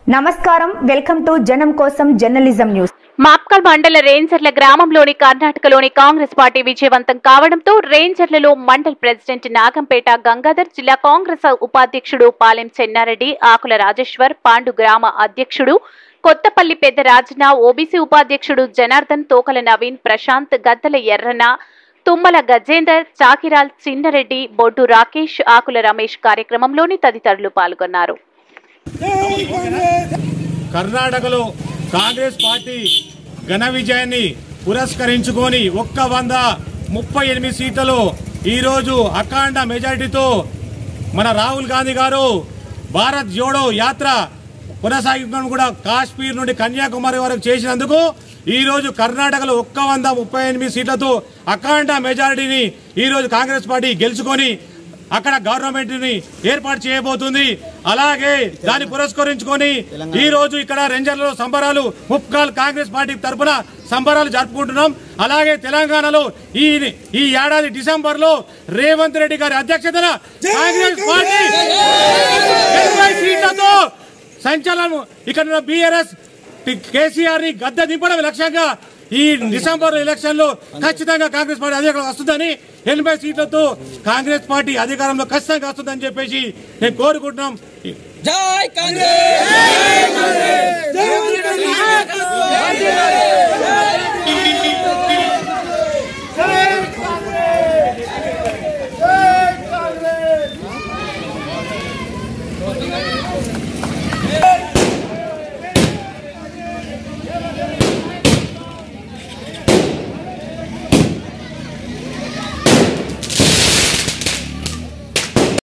నమస్కారం welcome to జనం కోసం జర్నలిజం న్యూస్ మాప్కల్ మండల రేంజర్ల గ్రామంలోని కర్ణాటకలోని కాంగ్రెస్ పార్టీ విజయవంతం కావడంతో రేంజర్లలో మండల్ ప్రెసిడెంట్ నాగంపేట గంగాధర్ జిల్లా కాంగ్రెస్ ఉపాధ్యక్షుడు పాలెం చెన్నారెడ్డి ఆకుల రాజేశ్వర్ పాండు గ్రామ అధ్యక్షుడు కొత్తపల్లి పెద్ద రాజన ఓబీసీ ఉపాధ్యక్షుడు జనార్దన్ తోకల నవీన్ ప్రశాంత్ గద్దల ఎర్రన తుమ్మల గజేందర్ చాకిరాల్ చిన్నరెడ్డి బొడ్డు రాకేష్ ఆకుల రమేష్ కార్యక్రమంలోని తదితరులు పాల్గొన్నారు కర్ణాటకలో కాంగ్రెస్ పార్టీ ఘన విజయాన్ని పురస్కరించుకొని ఒక్క వంద ముప్పై ఎనిమిది సీట్లలో ఈరోజు అఖండ మెజారిటీతో మన రాహుల్ గాంధీ గారు భారత్ జోడో యాత్ర కొనసాగించడం కూడా కాశ్మీర్ నుండి కన్యాకుమారి వరకు చేసినందుకు ఈరోజు కర్ణాటకలో ఒక్క వంద ముప్పై ఎనిమిది సీట్లతో అఖండ మెజారిటీని ఈరోజు కాంగ్రెస్ పార్టీ గెలుచుకొని అక్కడ గవర్నమెంట్ ని ఏర్పాటు చేయబోతుంది అలాగే దాన్ని పురస్కరించుకొని ఈ రోజు ఇక్కడ రేంజర్లలో సంబరాలు ముప్కాల్ కాంగ్రెస్ పార్టీ తరఫున సంబరాలు జరుపుకుంటున్నాం అలాగే తెలంగాణలో ఈ ఈ ఏడాది డిసెంబర్ లో రేవంత్ రెడ్డి గారి అధ్యక్షతన కాంగ్రెస్ పార్టీ ఎనభై సీట్లతో సంచలనం ఇక్కడ బీఆర్ఎస్ కేసీఆర్ ని గద్దె దింపడం లక్ష్యంగా ఈ డిసెంబర్ ఎలక్షన్ లో ఖచ్చితంగా కాంగ్రెస్ పార్టీ అధికారంలో వస్తుందని ఎనభై సీట్లతో కాంగ్రెస్ పార్టీ అధికారంలో ఖచ్చితంగా వస్తుందని చెప్పేసి నేను కోరుకుంటున్నాం జై కాంగ్రెస్